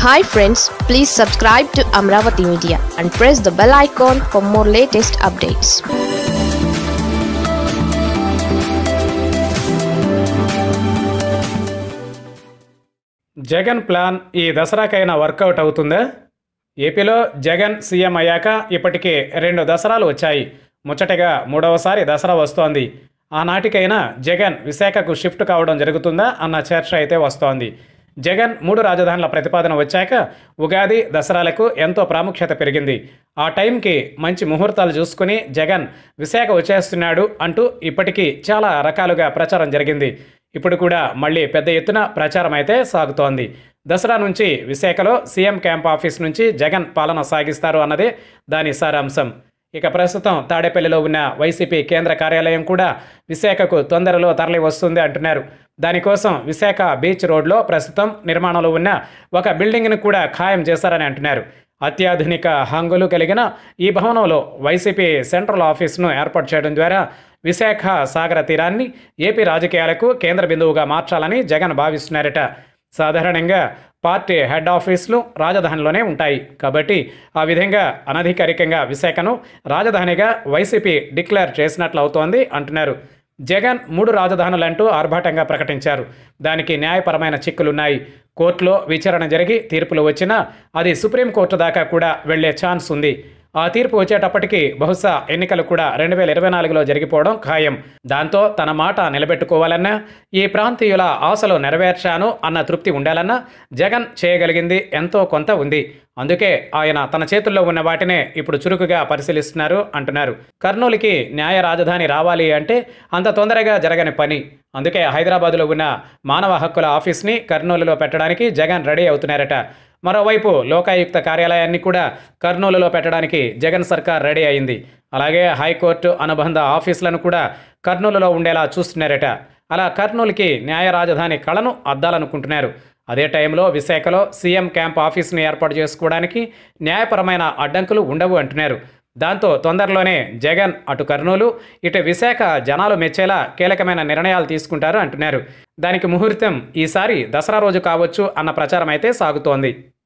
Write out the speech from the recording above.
hi friends please subscribe to Amaravati media and press the bell icon for more latest updates Jagan plan ఈ దసరాకైనా work out అవుతుందా ఏపీలో Jagan CM అయ్యాక ఇప్పటికే రెండు దసరాలు వచ్చాయి ముచ్చటగా మూడవసారి దసరా వస్తోంది ఆనాటికైనా జగన్ విశాఖకు షిఫ్ట్ కావడం జరుగుతుందా అన్న చర్చ అయితే వస్తోంది జగన్ మూడు రాజధానుల ప్రతిపాదన వచ్చాక ఉగాది దసరాలకు ఎంతో ప్రాముఖ్యత పెరిగింది ఆ టైంకి మంచి ముహూర్తాలు చూసుకుని జగన్ విశాఖ వచ్చేస్తున్నాడు అంటూ ఇప్పటికీ చాలా రకాలుగా ప్రచారం జరిగింది ఇప్పుడు కూడా మళ్ళీ పెద్ద ఎత్తున ప్రచారం అయితే సాగుతోంది దసరా నుంచి విశాఖలో సీఎం క్యాంప్ ఆఫీస్ నుంచి జగన్ పాలన సాగిస్తారు అన్నదే దాని సారాంశం ఇక ప్రస్తుతం తాడేపల్లిలో ఉన్న వైసీపీ కేంద్ర కార్యాలయం కూడా విశాఖకు తొందరలో తరలి వస్తుంది అంటున్నారు దానికోసం విశాఖ బీచ్ రోడ్లో ప్రస్తుతం నిర్మాణంలో ఉన్న ఒక బిల్డింగ్ను కూడా ఖాయం చేశారని అంటున్నారు అత్యాధునిక హంగులు కలిగిన ఈ భవనంలో వైసీపీ సెంట్రల్ ఆఫీస్ను ఏర్పాటు చేయడం ద్వారా విశాఖ సాగర తీరాన్ని ఏపీ రాజకీయాలకు కేంద్ర బిందువుగా మార్చాలని జగన్ భావిస్తున్నారట సాధారణంగా పార్టీ హెడ్ ఆఫీసులు రాజధానిలోనే ఉంటాయి కాబట్టి ఆ విధంగా అనధికారికంగా విశాఖను రాజధానిగా వైసీపీ డిక్లేర్ చేసినట్లు అవుతోంది అంటున్నారు జగన్ మూడు రాజధానులంటూ ఆర్భాటంగా ప్రకటించారు దానికి న్యాయపరమైన చిక్కులున్నాయి కోర్టులో విచారణ జరిగి తీర్పులు వచ్చినా అది సుప్రీంకోర్టు దాకా కూడా వెళ్లే ఛాన్స్ ఉంది ఆ తీర్పు వచ్చేటప్పటికి బహుశా ఎన్నికలు కూడా రెండు వేల ఇరవై నాలుగులో జరిగిపోవడం ఖాయం దాంతో తన మాట నిలబెట్టుకోవాలన్నా ఈ ప్రాంతీయుల ఆశలు నెరవేర్చాను అన్న తృప్తి ఉండాలన్నా జగన్ చేయగలిగింది ఎంతో కొంత ఉంది అందుకే ఆయన తన చేతుల్లో ఉన్న వాటినే ఇప్పుడు చురుకుగా పరిశీలిస్తున్నారు అంటున్నారు కర్నూలుకి న్యాయ రాజధాని రావాలి అంటే అంత తొందరగా జరగని పని అందుకే హైదరాబాదులో ఉన్న మానవ హక్కుల ఆఫీస్ని కర్నూలులో పెట్టడానికి జగన్ రెడీ అవుతున్నారట మరోవైపు లోకాయుక్త కార్యాలయాన్ని కూడా కర్నూలులో పెట్టడానికి జగన్ సర్కార్ రెడీ అయింది అలాగే హైకోర్టు అనుబంధ ఆఫీసులను కూడా కర్నూలులో ఉండేలా చూస్తున్నారట అలా కర్నూలుకి న్యాయ రాజధాని కళను అద్దాలనుకుంటున్నారు అదే టైంలో విశాఖలో సీఎం క్యాంప్ ఆఫీస్ని ఏర్పాటు చేసుకోవడానికి న్యాయపరమైన అడ్డంకులు ఉండవు అంటున్నారు దాంతో తొందరలోనే జగన్ అటు కర్నూలు ఇటు విశాఖ జనాలు మెచ్చేలా కీలకమైన నిర్ణయాలు తీసుకుంటారు అంటున్నారు దానికి ముహూర్తం ఈసారి దసరా రోజు కావచ్చు అన్న ప్రచారం అయితే సాగుతోంది